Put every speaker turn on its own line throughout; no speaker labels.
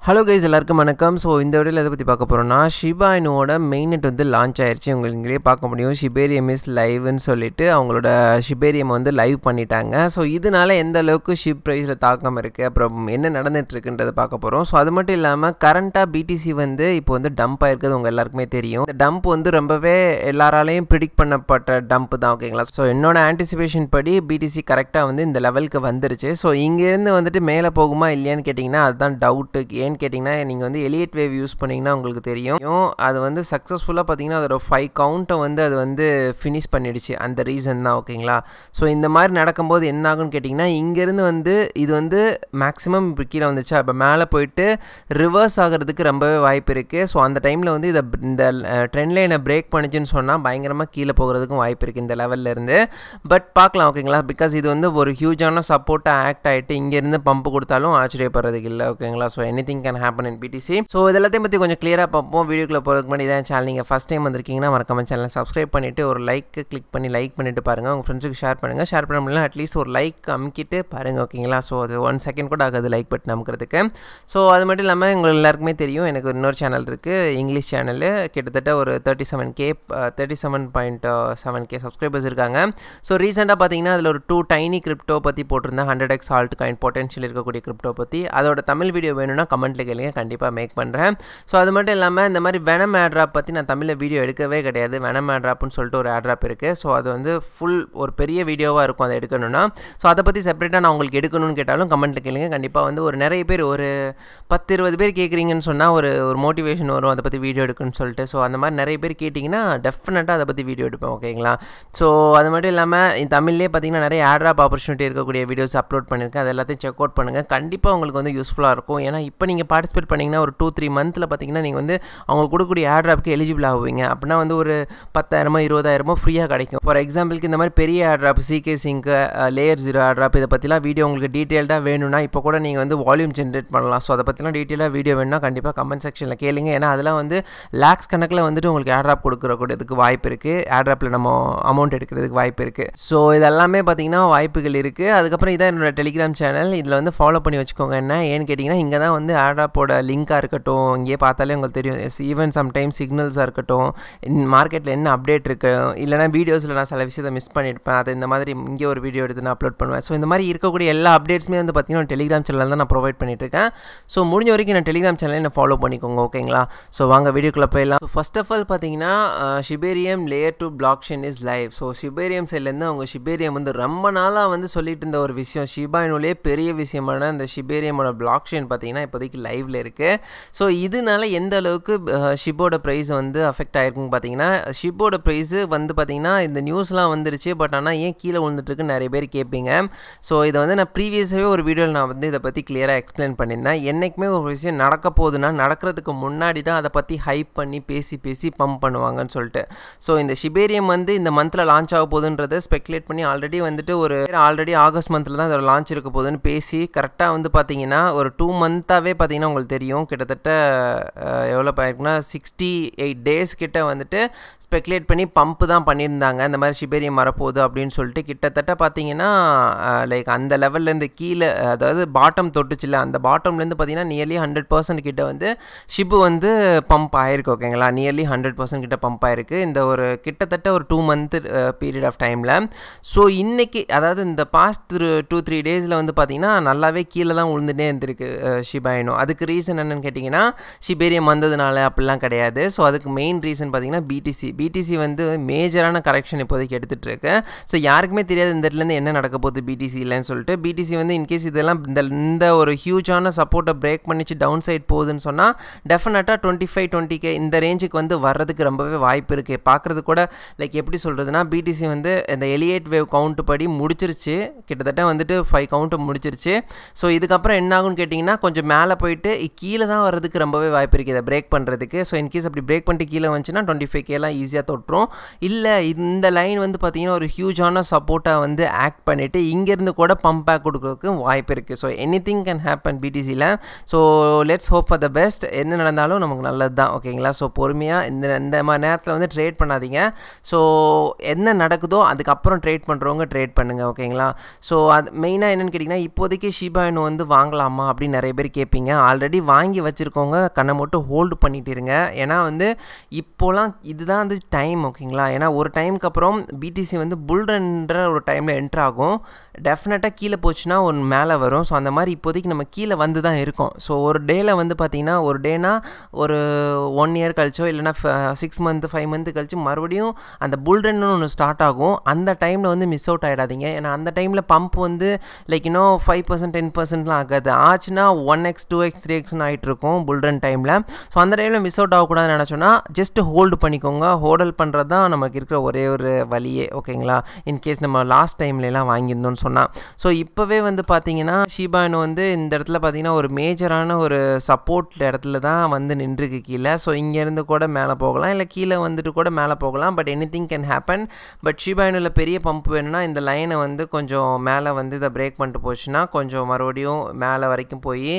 hello guys எல்லாருக்கும் வணக்கம் so இந்த வீடியோவில் எதை பற்றி பார்க்க போகிறோம்னா ஷிபா இனோட மெயின்நெட் வந்து லான்ச் ஆயிடுச்சு உங்களுக்கு இங்கேயே பார்க்க முடியும் ஷிபேரியம் இஸ் லைவ்னு சொல்லிட்டு அவங்களோட ஷிபேரியம் வந்து லைவ் பண்ணிட்டாங்க ஸோ இதனால எந்த அளவுக்கு ஷிப் ப்ரைஸில் தாக்கம் இருக்குது அப்புறம் என்ன நடந்துட்டு இருக்குன்றதை பார்க்க போகிறோம் ஸோ அது மட்டும் இல்லாமல் கரண்ட்டாக பிடிசி வந்து இப்போ வந்து டம்ப் ஆயிருக்கிறது உங்கள் எல்லாருக்குமே தெரியும் இந்த டம்ப் வந்து ரொம்பவே எல்லாராலையும் ப்ரிடிக்ட் பண்ணப்பட்ட டம்ப் தான் ஓகேங்களா ஸோ என்னோட ஆன்டிசிபேஷன் படி பிடிசி கரெக்டாக வந்து இந்த லெவலுக்கு வந்துருச்சு ஸோ இங்கேருந்து வந்துட்டு மேலே போகுமா இல்லையான்னு கேட்டிங்கன்னா அதுதான் டவுட்டு ஏன்னு கேட்டிங்கன்னா நீங்கள் வந்து எலியட் வேவ் யூஸ் பண்ணிங்கன்னா உங்களுக்கு தெரியும் அது வந்து சக்ஸஸ்ஃபுல்லாக பார்த்தீங்கன்னா அதோட ஃபைவ் கவுண்ட்டை வந்து அது வந்து ஃபினிஷ் பண்ணிடுச்சு அந்த ரீசன் தான் ஓகேங்களா ஸோ இந்த மாதிரி நடக்கும்போது என்ன ஆகும்னு கேட்டிங்கன்னா இங்கேருந்து வந்து இது வந்து மேக்ஸிமம் இப்போ கீழே வந்துச்சா இப்போ மேலே போயிட்டு ரிவர்ஸ் ஆகிறதுக்கு ரொம்பவே வாய்ப்பு இருக்குது ஸோ அந்த டைமில் வந்து இதை இந்த ட்ரெண்ட் லைனை பிரேக் பண்ணிச்சுன்னு சொன்னால் பயங்கரமாக கீழே போகிறதுக்கும் வாய்ப்பு இருக்குது இந்த லெவலில் இருந்து பட் பார்க்கலாம் ஓகேங்களா பிகாஸ் இது வந்து ஒரு ஹியூஜான சப்போர்ட்டாக ஆக்ட் ஆகிட்டு இங்கேருந்து பம்ப் கொடுத்தாலும் ஆச்சரியப்படுறதுக்கு இல்லை ஓகேங்களா so anything can happen in BTC so இது எல்லாத்தையும் பற்றி கொஞ்சம் கிளியராக பார்ப்போம் வீடியோக்குள்ள போகிறதுக்கு முன்னாடி இதான் சேனல் நீங்கள் ஃபஸ்ட் டைம் வந்திருக்கீங்கன்னா மறக்காம சேனலை சப்ஸ்கிரைப் பண்ணிவிட்டு ஒரு லைக் கிளிக் பண்ணி லைக் பண்ணிட்டு பாருங்கள் உங்கள் ஃப்ரெண்ட்ஸுக்கு ஷேர் பண்ணுங்கள் ஷேர் பண்ண முடியல அட்லீஸ்ட் ஒரு லைக் அமுக்கிட்டு பாருங்கள் ஓகேங்களா ஸோ அது ஒன் செகண்ட் கூட ஆகாது லைக் பட்டன் அமுக்கிறதுக்கு ஸோ அது மட்டும் இல்லாமல் உங்களுக்கு எல்லாருக்குமே தெரியும் எனக்கு இன்னொரு சேனல் இருக்குது இங்கிலீஷ் சேனலு கிட்டத்தட்ட ஒரு thirty seven K thirty seven point seven K subscribers இருக்காங்க ஸோ ரீசெண்டாக பார்த்தீங்கன்னா அதில் ஒரு டூ டைனி கிரிப்டோ பற்றி போட்டிருந்தேன் hundred X altcoin potential இருக்கக்கூடிய கிரிப்டோ பற்றி அதோட தமிழ் வீடியோ வேணும்னா கமெண்ட்டில் கேளுங்க கண்டிப்பாக மேக் பண்ணுறேன் ஸோ அது மட்டும் இல்லாமல் இந்த மாதிரி வெனம் ஆட்ராப் பற்றி நான் தமிழில் வீடியோ எடுக்கவே கிடையாது வெனம் ஆட்ராப்னு சொல்லிட்டு ஒரு ஆட்ராப் இருக்குது ஸோ அது வந்து ஃபுல் ஒரு பெரிய வீடியோவாக இருக்கும் அதை எடுக்கணும்னா ஸோ அதை பற்றி செப்பரேட்டாக நான் உங்களுக்கு எடுக்கணும்னு கேட்டாலும் கமெண்ட்டில் கேளுங்க கண்டிப்பாக வந்து ஒரு நிறைய பேர் ஒரு பத்து இருபது பேர் கேட்குறீங்கன்னு சொன்னால் ஒரு ஒரு மோட்டிவேஷன் வரும் அதை பற்றி வீடியோ எடுக்கணும்னு சொல்லிட்டு ஸோ அந்த மாதிரி நிறைய பேர் கேட்டிங்கன்னா டெஃபினட்டாக அதை பற்றி வீடியோ எடுப்பேன் ஓகேங்களா ஸோ அது மட்டும் இல்லாமல் தமிழ்லேயே பார்த்தீங்கன்னா நிறைய ஆட்ராப் ஆப்பர்ச்சுனிட்டி இருக்கக்கூடிய வீடியோஸ் அப்லோட் பண்ணியிருக்கேன் அது எல்லாத்தையும் செக் அவுட் பண்ணுங்கள் கண்டிப்பாக உங்களுக்கு வந்து யூஸ்ஃபுல்லாக இருக்கும் ஏன்னா இப்போ நீங்கள் பார்ட்டிசிபேட் பண்ணிங்கன்னா ஒரு டூ த்ரீ மந்த்தில் பார்த்தீங்கன்னா நீங்கள் வந்து அவங்க கொடுக்கக்கூடிய ஆட்ராப்க்கு எலிஜிபிள் ஆகுவீங்க அப்படின்னா வந்து ஒரு பத்தாயிரமோ இருபதாயிரமோ ஃப்ரீயாக கிடைக்கும் ஃபார் எக்ஸாம்பிளுக்கு இந்த மாதிரி பெரிய ஆட்ராப் சிகே சிங்க்கு லேயர் ஜீரோ ஆட்ராப் இதை பற்றிலாம் வீடியோ உங்களுக்கு டீட்டெயில்டாக வேணும்னா இப்போ கூட நீங்கள் வந்து வால்யூம் ஜென்ரேட் பண்ணலாம் ஸோ அதை பற்றிலாம் டீட்டெயிலாக வீடியோ வேணும்னா கண்டிப்பாக கமெண்ட் செக்ஷனில் கேளுங்க ஏன்னா அதெல்லாம் வந்து லேக்ஸ் கணக்கில் வந்துட்டு உங்களுக்கு ஆட்ராப் கொடுக்குறக்கூடியதுக்கு வாய்ப்பு இருக்குது ஆட்ராப்பில் நம்ம அமௌண்ட் எடுக்கிறதுக்கு வாய்ப்பு இருக்குது ஸோ இதெல்லாமே பார்த்தீங்கன்னா வாய்ப்புகள் இருக்குது அதுக்கப்புறம் இதான் என்னோட டெலிகிராம் சேனல் இதில் வந்து ஃபாலோ பண்ணி வச்சுக்கோங்க என்ன ஏன்னு கேட்டிங்கன்னா இங்கே தான் வந்து ஆட்ராப்போட லிங்காக இருக்கட்டும் இங்கேயே பார்த்தாலே உங்களுக்கு தெரியும் ஈவன் சம்டைம் சிக்னல்ஸாக இருக்கட்டும் மார்க்கெட்டில் என்ன அப்டேட் இருக்கு இல்லைனா வீடியோஸில் நான் சில விஷயத்தை மிஸ் பண்ணியிருப்பேன் அதை இந்த மாதிரி இங்கே ஒரு வீடியோ எடுத்து நான் அப்லோட் பண்ணுவேன் ஸோ இந்த மாதிரி இருக்கக்கூடிய எல்லா அப்டேட்ஸுமே வந்து பார்த்தீங்கன்னா டெலிகிராம் சேனல் தான் நான் ப்ரொவைட் பண்ணிட்டு இருக்கேன் ஸோ முடிஞ்ச வரைக்கும் நான் டெலிகிராம் சேனலை நான் ஃபாலோ பண்ணிக்கோங்க ஓகேங்களா ஸோ வாங்க வீடியோக்குள்ளே போயிடலாம் ஸோ ஃபஸ்ட் ஆஃப் ஆல் பார்த்தீங்கன்னா Shibarium layer two blockchain is live so Shibarium சைட்லேருந்து அவங்க ஷிபேரியம் வந்து ரொம்ப நாளாக வந்து சொல்லிட்டு இருந்த ஒரு விஷயம் ஷிபாயினுலே பெரிய விஷயமான இந்த ஷிபேரியமோட பிளாக் ஷெயின் பார்த்தீங்கன்னா இப்போதைக்கு லைவில் இருக்குது ஸோ இதனால எந்த அளவுக்கு ஷிப்போட ப்ரைஸ் வந்து அஃபெக்ட் ஆயிருக்குன்னு பார்த்தீங்கன்னா ஷிப்போட ப்ரைஸு வந்து பார்த்தீங்கன்னா இந்த நியூஸ்லாம் வந்துருச்சு பட் ஆனால் ஏன் கீழே விழுந்துட்டுருக்குன்னு நிறைய பேர் கேட்பீங்க ஸோ இதை வந்து நான் ப்ரீவியஸாகவே ஒரு வீடியோவில் நான் வந்து இதை பற்றி கிளியராக எக்ஸ்பிளைன் பண்ணியிருந்தேன் என்றைக்குமே ஒரு விஷயம் நடக்க போகுதுன்னா நடக்கிறதுக்கு முன்னாடி தான் அதை பற்றி ஹைப் பண்ணி பேசி பேசி பம்ப் பண்ணுவாங்கன்னு சொல்லிட்டு ஸோ இந்த ஷிபேரியம் வந்து இந்த மந்தில் லான்ச் ஆக போகுதுன்றதை ஸ்பெக்குலேட் பண்ணி ஆல்ரெடி வந்துட்டு ஒரு ஆல்ரெடி ஆகஸ்ட் மந்தில் தான் அதோட லான்ச் இருக்க போகுதுன்னு பேசி கரெக்டாக வந்து பார்த்தீங்கன்னா ஒரு டூ மந்த்தாகவே பார்த்தீங்கன்னா உங்களுக்கு தெரியும் கிட்டத்தட்ட எவ்வளோ பாயிருக்குன்னா சிக்ஸ்டி எயிட் டேஸ் கிட்ட வந்துட்டு ஸ்பெக்குலேட் பண்ணி பம்ப் தான் பண்ணியிருந்தாங்க இந்த மாதிரி ஷிபேரியம் வரப்போகுது அப்படின்னு சொல்லிட்டு கிட்டத்தட்ட பார்த்தீங்கன்னா லைக் அந்த லெவல்லேருந்து கீழே அதாவது பாட்டம் தொட்டுச்சுல அந்த பாட்டம்லேருந்து பார்த்தீங்கன்னா நியர்லி ஹண்ட்ரட் பர்சன்ட் கிட்ட வந்து ஷிப்பு வந்து பம்ப் ஆயிருக்கு ஓகேங்களா நியர்லி ஹண்ட்ரட் பர்சன்ட் கிட்ட பம்ப் ஆயிருக்கு இந்த ஒரு கிட்டத்தட்ட ஒரு டூ மந்த் பீரியட் ஆஃப் டைமில் ஸோ இன்னைக்கு அதாவது இந்த பாஸ்ட் டூ த்ரீ டேஸில் வந்து பார்த்தீங்கன்னா நல்லாவே கீழே தான் விழுந்துட்டே இருந்திருக்கு ஷிபாயினோ அதுக்கு ரீசன் என்னென்னு கேட்டிங்கன்னா ஷிபேரியம் வந்ததுனால அப்படிலாம் கிடையாது ஸோ அதுக்கு மெயின் ரீசன் பார்த்தீங்கன்னா பிடிசி பிடிசி வந்து மேஜரான கரெக்ஷன் இப்போதைக்கு எடுத்துகிட்டு இருக்கு ஸோ யாருக்குமே தெரியாது இந்த இடத்துலேருந்து என்ன நடக்க போகுது பிடிசி இல்லைன்னு சொல்லிட்டு பிடிசி வந்து இன்கேஸ் இதெல்லாம் இந்த இந்த ஒரு ஹியூஜான சப்போர்ட்டை பிரேக் பண்ணிச்சு டவுன் சைட் போகுதுன்னு சொன்னால் டெஃபினட்டாக டுவெண்ட்டி ஃபைவ் டுவெண்ட்டி கே இந்த ரேஞ்சுக்கு வந்து வர்றதுக்கு ரொம்பவே வாய்ப்பு இருக்குது பார்க்குறது கூட லைக் எப்படி சொல்கிறதுனா பிடிசி வந்து இந்த எலியேட் வேவ் கவுண்ட் படி முடிச்சிருச்சு கிட்டத்தட்ட வந்துட்டு ஃபைவ் கவுண்ட்டு முடிச்சிருச்சு ஸோ இதுக்கப்புறம் என்ன ஆகும்னு கேட்டிங்கன்னா கொஞ்சம் மேலே போயிட்டு கீழே தான் வர்றதுக்கு ரொம்பவே வாய்ப்பு இருக்குது இதை பிரேக் பண்ணுறதுக்கு ஸோ இன்கேஸ் அப்படி பிரேக் பண்ணிட்டு கீழே வந்துச்சுன்னா டுவெண்ட்டி ஃபைவ் கேலாம் ஈஸியாக தொட்டுரும் இல்லை இந்த லைன் வந்து பார்த்திங்கன்னா ஒரு ஹியூஜான சப்போர்ட்டாக வந்து ஆக்ட் பண்ணிவிட்டு இங்கேருந்து கூட பம்ப் பேக் கொடுக்குறதுக்கு வாய்ப்பு இருக்குது so anything can happen பிடிசியில் so let's hope for the best என்ன நடந்தாலும் நமக்கு நல்லது தான் ஓகேங்களா ஸோ பொறுமையாக இந்த இந்த மாதிரி நேரத்தில் வந்து ட்ரேட் பண்ணாதீங்க ஸோ என்ன நடக்குதோ அதுக்கப்புறம் ட்ரேட் பண்ணுறவங்க ட்ரேட் பண்ணுங்கள் ஓகேங்களா ஸோ அது மெயினாக என்னென்னு கேட்டிங்கன்னா இப்போதைக்கு ஷிபாயினு வந்து வாங்கலாமா அப்படின்னு நிறைய பேர் கேட்பீங்க பண்ணாதீங்க ஆல்ரெடி வாங்கி வச்சுருக்கவங்க கண்ணை மட்டும் ஹோல்டு பண்ணிட்டு இருங்க ஏன்னா வந்து இப்போலாம் இதுதான் வந்து டைம் ஓகேங்களா ஏன்னா ஒரு டைமுக்கு அப்புறம் பிடிசி வந்து புல்ரன்ற ஒரு டைமில் என்ட்ரு ஆகும் டெஃபினட்டாக கீழே போச்சுன்னா ஒரு மேலே வரும் ஸோ அந்த மாதிரி இப்போதைக்கு நம்ம கீழே வந்து தான் இருக்கோம் ஸோ ஒரு டேயில் வந்து பார்த்திங்கன்னா ஒரு டேனா ஒரு ஒன் இயர் கழிச்சோ இல்லைனா சிக்ஸ் மந்த் ஃபைவ் மந்த் கழிச்சு மறுபடியும் அந்த புல்ரன்னு ஒன்று ஸ்டார்ட் ஆகும் அந்த டைமில் வந்து மிஸ் அவுட் ஆகிடாதீங்க ஏன்னா அந்த டைமில் பம்ப் வந்து லைக் இன்னும் ஃபைவ் பர்சன்ட் டென் பர்சன்ட்லாம் ஆகாது ஆச்சுன்னா one X two X three எக்ஸ்னு ஆகிட்டு இருக்கும் புல்ரன் டைமில் ஸோ அந்த டைமில் மிஸ் அவுட் ஆகக்கூடாதுன்னு நினச்சோன்னா ஜஸ்ட் ஹோல்டு பண்ணிக்கோங்க ஹோல்டல் பண்ணுறது தான் நமக்கு இருக்கிற ஒரே ஒரு வழியே ஓகேங்களா இன்கேஸ் நம்ம லாஸ்ட் டைம்லலாம் வாங்கியிருந்தோம்னு சொன்னால் ஸோ இப்போவே வந்து பார்த்தீங்கன்னா ஷீபானு வந்து இந்த இடத்துல பார்த்தீங்கன்னா ஒரு மேஜரான ஒரு சப்போர்ட் இடத்துல தான் வந்து நின்றுருக்கு கீழே ஸோ இங்கேருந்து கூட மேலே போகலாம் இல்லை கீழே வந்துட்டு கூட மேலே போகலாம் but anything can happen but ஷீபானுவில் பெரிய பம்ப் வேணும்னா இந்த லைனை வந்து கொஞ்சம் மேலே வந்து இதை பிரேக் பண்ணிட்டு போச்சுன்னா கொஞ்சம் மறுபடியும் மேலே வரைக்கும் போய்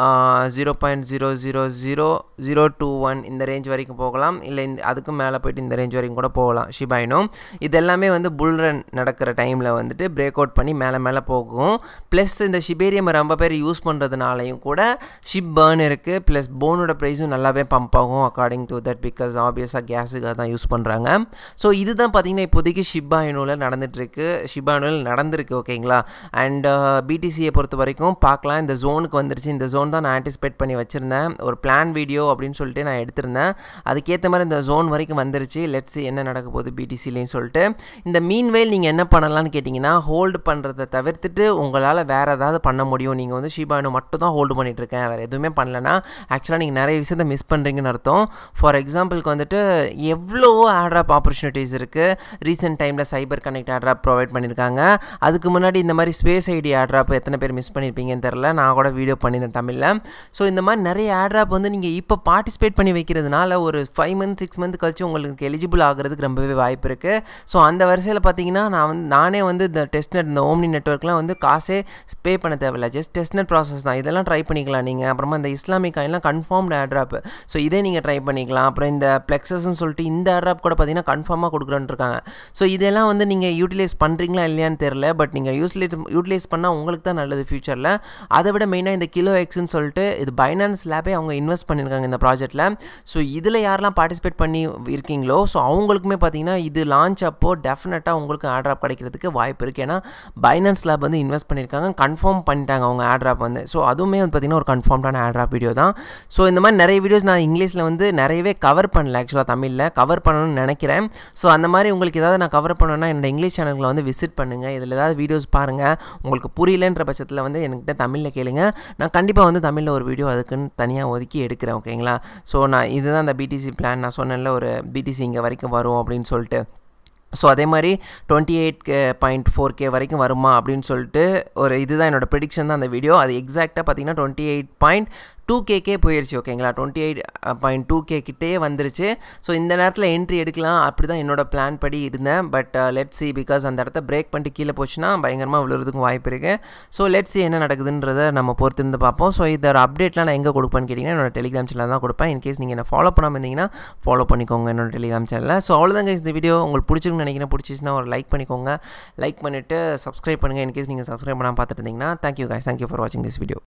zero point zero zero zero zero two one இந்த ரேஞ்ச் வரைக்கும் போகலாம் இல்லை இந்த அதுக்கும் மேலே போயிட்டு இந்த ரேஞ்ச் வரைக்கும் கூட போகலாம் ஷிபாயினும் இதெல்லாமே வந்து புல் ரன் நடக்கிற டைமில் வந்துட்டு பிரேக் அவுட் பண்ணி மேலே மேலே போகும் ப்ளஸ் இந்த ஷிபேரியம் ரொம்ப பேர் யூஸ் பண்ணுறதுனாலையும் கூட ஷிப் பேர்ன் இருக்குது ப்ளஸ் போனோட ப்ரைஸும் நல்லாவே பம்ப் ஆகும் அக்கார்டிங் டு தட் பிகாஸ் ஆப்வியஸாக கேஸுக்காக தான் யூஸ் பண்ணுறாங்க ஸோ இதுதான் பார்த்தீங்கன்னா இப்போதைக்கு ஷிபாயினோவில் நடந்துகிட்ருக்கு ஷிபாயினோவில் நடந்திருக்கு ஓகேங்களா அண்ட் பிடிசியை பொறுத்த வரைக்கும் பார்க்கலாம் இந்த ஜோனுக்கு வந்துருச்சு இந்த ஜோன் தான் நான் ஆன்டிசிபேட் பண்ணி வச்சுருந்தேன் ஒரு பிளான் வீடியோ அப்படின்னு சொல்லிட்டு நான் எடுத்திருந்தேன் அதுக்கேற்ற மாதிரி இந்த ஜோன் வரைக்கும் வந்துருச்சு லெட்ஸ் என்ன நடக்க போகுது பிடிசிலேன்னு சொல்லிட்டு இந்த மீன் வெயில் நீங்கள் என்ன பண்ணலாம்னு கேட்டிங்கன்னா ஹோல்டு பண்ணுறதை தவிர்த்துட்டு உங்களால் வேறு ஏதாவது பண்ண முடியும் நீங்கள் வந்து ஷீபானு மட்டும் தான் ஹோல்டு பண்ணிகிட்ருக்கேன் வேறு எதுவுமே பண்ணலன்னா ஆக்சுவலாக நீங்கள் நிறைய விஷயத்த மிஸ் பண்ணுறீங்கன்னு அர்த்தம் ஃபார் எக்ஸாம்பிளுக்கு வந்துட்டு எவ்வளோ ஆட்ராப் ஆப்பர்ச்சுனிட்டிஸ் இருக்குது ரீசெண்ட் டைமில் சைபர் கனெக்ட் ஆட்ராப் ப்ரொவைட் பண்ணியிருக்காங்க அதுக்கு முன்னாடி இந்த மாதிரி ஸ்பேஸ் ஐடி ஆட்ராப் எத்தனை பேர் மிஸ் பண்ணியிருப்பீங்கன்னு தெரில நான் கூட வீடியோ பண்ணியிருந்தேன் தமிழில் ஸோ இந்த மாதிரி நிறைய ஆட்ராப் வந்து நீங்கள் இப்போ பார்ட்டிசிபேட் பண்ணி வைக்கிறதுனால ஒரு ஃபைவ் மந்த் சிக்ஸ் மந்த் கழிச்சு உங்களுக்கு எலிஜிபிள் ஆகிறதுக்கு ரொம்பவே வாய்ப்பு இருக்குது ஸோ அந்த வரிசையில் பார்த்தீங்கன்னா நான் வந்து நானே வந்து இந்த டெஸ்ட் நெட் இந்த ஓம்னி நெட்ஒர்க்லாம் வந்து காசே பே பண்ண தேவையில்ல ஜஸ்ட் டெஸ்ட் நெட் ப்ராசஸ் தான் இதெல்லாம் ட்ரை பண்ணிக்கலாம் நீங்கள் அப்புறமா இந்த இஸ்லாமிக் காயின்லாம் கன்ஃபார்ம்டு ஆட்ராப் ஸோ இதே நீங்கள் ட்ரை பண்ணிக்கலாம் அப்புறம் இந்த ப்ளெக்ஸஸ்ன்னு சொல்லிட்டு இந்த ஆட்ராப் கூட பார்த்தீங்கன்னா கன்ஃபார்மாக கொடுக்குறேன்னு இருக்காங்க ஸோ இதெல்லாம் வந்து நீங்கள் யூட்டிலைஸ் பண்ணுறீங்களா இல்லையான்னு தெரில பட் நீங்கள் யூஸ்லைஸ் யூட்டிலைஸ் பண்ணால் உங்களுக்கு தான் நல்லது ஃபியூச்சரில் அதை விட மெயினாக இந்த கிலோ எக்ஸ்னு சொல்லிட்டு இது பைனான்ஸ் லேபே அவங்க இன்வெஸ்ட் பண்ணியிருக்காங்க இந்த ப்ராஜெக்ட்டில் ஸோ இதில் யாரெல்லாம் பார்ட்டிசிபேட் பண்ணி இருக்கீங்களோ ஸோ அவங்களுக்குமே பார்த்தீங்கன்னா இது லான்ச் அப்போ டெஃபினட்டாக உங்களுக்கு ஆட்ராப் கிடைக்கிறதுக்கு வாய்ப்பு இருக்குது ஏன்னா பைனான்ஸ் லேப் வந்து இன்வெஸ்ட் பண்ணியிருக்காங்க கன்ஃபார்ம் பண்ணிட்டாங்க அவங்க ஆட்ராப் வந்து ஸோ அதுவுமே வந்து பார்த்திங்கன்னா ஒரு கன்ஃபார்ம்டான ஆட்ராப் வீடியோ தான் ஸோ இந்த மாதிரி நிறைய வீடியோஸ் நான் இங்கிலீஷில் வந்து நிறையவே கவர் பண்ணல ஆக்சுவலாக தமிழில் கவர் பண்ணணும்னு நினைக்கிறேன் ஸோ அந்த மாதிரி உங்களுக்கு ஏதாவது நான் கவர் பண்ணணும்னா என்னோட இங்கிலீஷ் சேனலில் வந்து விசிட் பண்ணுங்கள் இதில் ஏதாவது வீடியோஸ் பாருங்கள் உங்களுக்கு புரியலன்ற பட்சத்தில் வந்து என்கிட்ட தமிழில் கேளுங்க நான் கண்டிப்பாக வந்து தமிழில் ஒரு வீடியோ அதுக்குன்னு தனியாக ஒதுக்கி எடுக்கிறேன் ஓகேங்களா ஸோ நான் இதுதான் அந்த பிடிசி பிளான் நான் சொன்னேன்ல ஒரு பிடிசி இங்கே வரைக்கும் வரும் அப்படின்னு சொல்லிட்டு ஸோ அதே மாதிரி twenty eight K point four K வரைக்கும் வருமா அப்படின்னு சொல்லிட்டு ஒரு இதுதான் என்னோடய ப்ரிடிக்ஷன் தான் அந்த வீடியோ அது எக்ஸாக்டாக பார்த்தீங்கன்னா டுவெண்ட்டி எயிட் பாயிண்ட் டூ கேக்கே போயிடுச்சு ஓகேங்களா twenty eight point two K கிட்டே வந்துருச்சு ஸோ இந்த நேரத்தில் என்ட்ரி எடுக்கலாம் அப்படி தான் என்னோட பிளான் படி இருந்தேன் பட் லெட் சி பிகாஸ் அந்த இடத்த பிரேக் பண்ணிட்டு கீழே போச்சுன்னா பயங்கரமாக விழுறதுக்கும் வாய்ப்பு இருக்குது ஸோ லெட் சி என்ன நடக்குதுன்றதை நம்ம பொறுத்து இருந்து பார்ப்போம் ஸோ இதோட அப்டேட்லாம் நான் எங்கே கொடுப்பேன்னு கேட்டிங்கன்னா என்னோட டெலிகிராம் சேனல் தான் கொடுப்பேன் இன்கேஸ் நீங்கள் என்ன ஃபாலோ பண்ணாமல் இருந்தீங்கன்னா ஃபாலோ பண்ணிக்கோங்க என்னோட டெலிகிராம் சேனலில் ஸோ அவ்வளோதாங்க இந்த வீடியோ உங்களுக்கு பிடிச்சிருக்குன்னு நினைக்கிறேன் பிடிச்சிச்சுன்னா ஒரு லைக் பண்ணிக்கோங்க லைக் பண்ணிவிட்டு சப்ஸ்கிரைப் பண்ணுங்கள் இன்கேஸ் நீங்கள் சப்ஸ்கிரைப் பண்ணாமல் பார்த்துட்டு இருந்தீங்கன்னா தேங்க்யூ guys தேங்க்யூ ஃபார் வாட்சிங் திஸ் வீடியோ